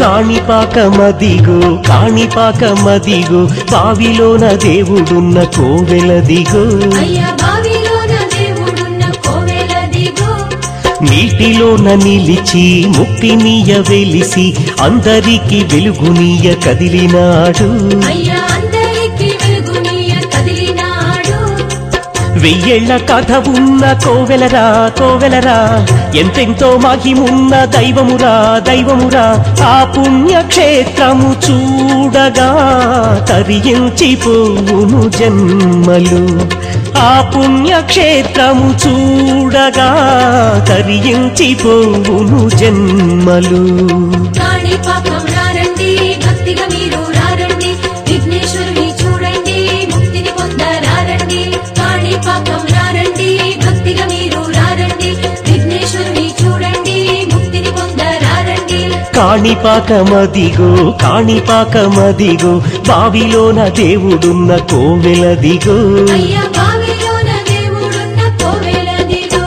కాణిపాకమదిగో కాణిపాకమదిగో బావిలోన దేవుడున్న కోవెలదిగో అయ్యా బావిలోన దేవుడున్న కోవెల దిగో నీటిలోన నిలిచి ముక్తినీయ వెలిసి అందరికి వెలుగునీయ కదిలినాడు అయ్యా అందరికి వెలుగునీయ కదిలినాడు వెయ్యేళ్ల కథ ఉన్న కోవెలరా కోవెలరా ఎంతెంతో మహిమున్న దైవమురా దైవమురా ఆ పుణ్యక్షేత్రము చూడగా తరించిపోవును జన్మలు ఆ పుణ్యక్షేత్రము చూడగా తరించిపోవును జన్మలు కాణిపాకం రారండి భక్తిగా మీరు రారండి విఘ్నేశ్వరుని చూడండి ముక్తిని పొందరారండి కాణిపాకం రారండి భక్తిగా మీరు రారండి విఘ్నేశ్వరుని చూడండి ముక్తిని పొందరారండి కాణిపాకమదిగో కాణిపాకమదిగో బావిలోన దేవుడున్న కోవెలదిగో అయ్యా బావిలోన దేవుడున్న కోవెల దిగో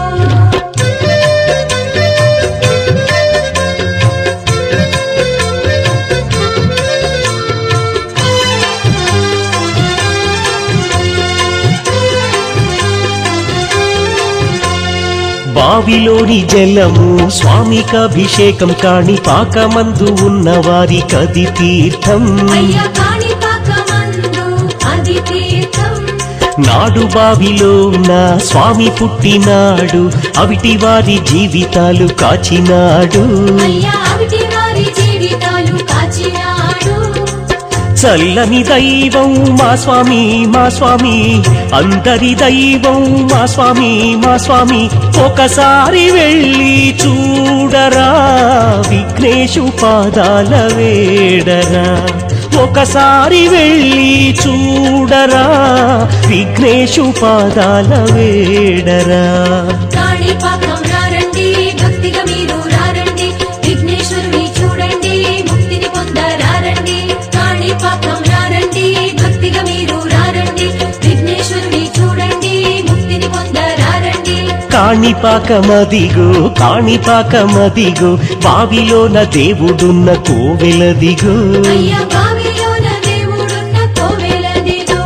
బావిలోని జలము స్వామికభిషేకం కాణిపాకమందు ఉన్న వారి కది తీర్థం అయ్యా కాణిపాకమందు అది తీర్థం నాడు బావిలో నా స్వామి పుట్టినాడు అవిటి వారి జీవితాలు కాచినాడు అయ్యా అవిటి వారి జీవితాలు కాచినాడు చల్లని దైవం మా స్వామి మా స్వామి అందరి దైవం మా స్వామి మా స్వామి ఒకసారి వెళ్ళి చూడరా విఘ్నేశు పాదాల వేడరా ఒకసారి వెళ్ళి చూడరా విఘ్నేశు పాదాల వేడరా కాణిపాకం రారండి భక్తిగా మీరు రారండి విఘ్నేశ్వరుని చూడండి ముక్తిని పొందరారండి కాణిపాకం రారండి భక్తిగా మీరు రారండి విఘ్నేశ్వరుని చూడండి ముక్తిని పొందరారండి కాణిపాకమదిగో కాణిపాకమదిగో బావిలోన దేవుడున్న కోవెలదిగో అయ్యా బావిలోన దేవుడున్న కోవెల దిగో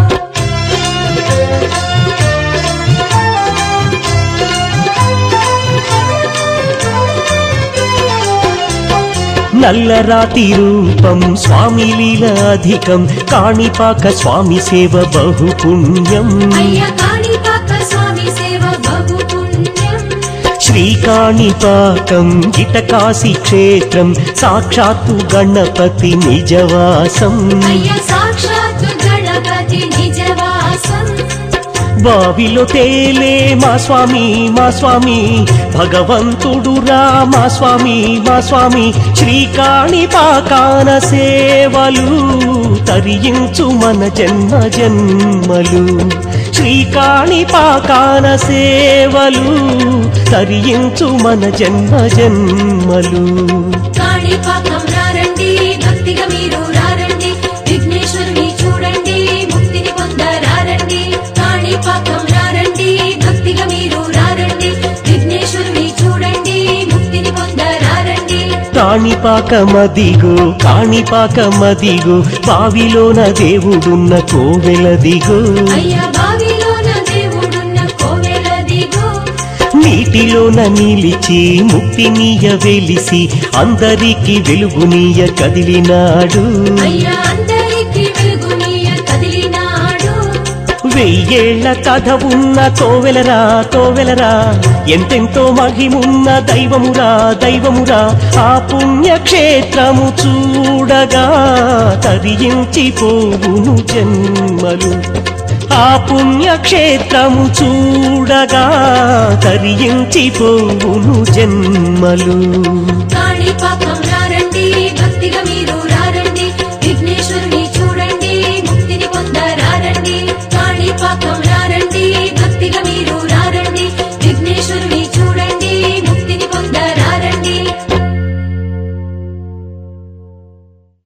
నల్లరాతి రూపం స్వామి లీల అధికం కాణిపాక స్వామి సేవ బహు పుణ్యం అయ్యా కాణిపాక స్వామి సేవ బహు పుణ్యం శ్రీకాణిపాకం గిటకాశి క్షేత్రం సాక్షాత్తు గణపతి నిజవాసం అయ్యా సాక్షాత్తు గణపతి నిజవాసం బావిలో తేలే మా స్వామి మా స్వామి భగవంతుడు రా మా స్వామి మా స్వామి శ్రీకాణిపాకాన సేవలు తరించు మన జన్మ జన్మలు శ్రీకాణిపాకాన సేవలు తరించు మన జన్మ జన్మలు కాణిపాకం రారండి భక్తిగా మీరు రారండి విఘ్నేశ్వరుని చూడండి ముక్తిని పొందరారండి కాణిపాకం రారండి భక్తిగా మీరు రారండి విఘ్నేశ్వరుని చూడండి ముక్తిని పొందరారండి కాణిపాకమదిగో కాణిపాకమదిగో బావిలోన దేవుడున్న కోవెలదిగో అయ్యా బావిలోన దేవుడున్న కోవెల దిగో నీటిలోన నిలిచి ముక్తినీయ వెలిసి అందరికి వెలుగునీయ కదిలినాడు అయ్యా అందరికి వెలుగునీయ కదిలినాడు వెయ్యేళ్ల కథ ఉన్న కోవెలరా కోవెలరా ఎంతెంతో మహిమున్న దైవమురా దైవమురా ఆ పుణ్యక్షేత్రము చూడగా తరించిపోవును జన్మలు ఆ పుణ్యక్షేత్రము చూడగా తరించిపోవును జన్మలు కాణిపాకం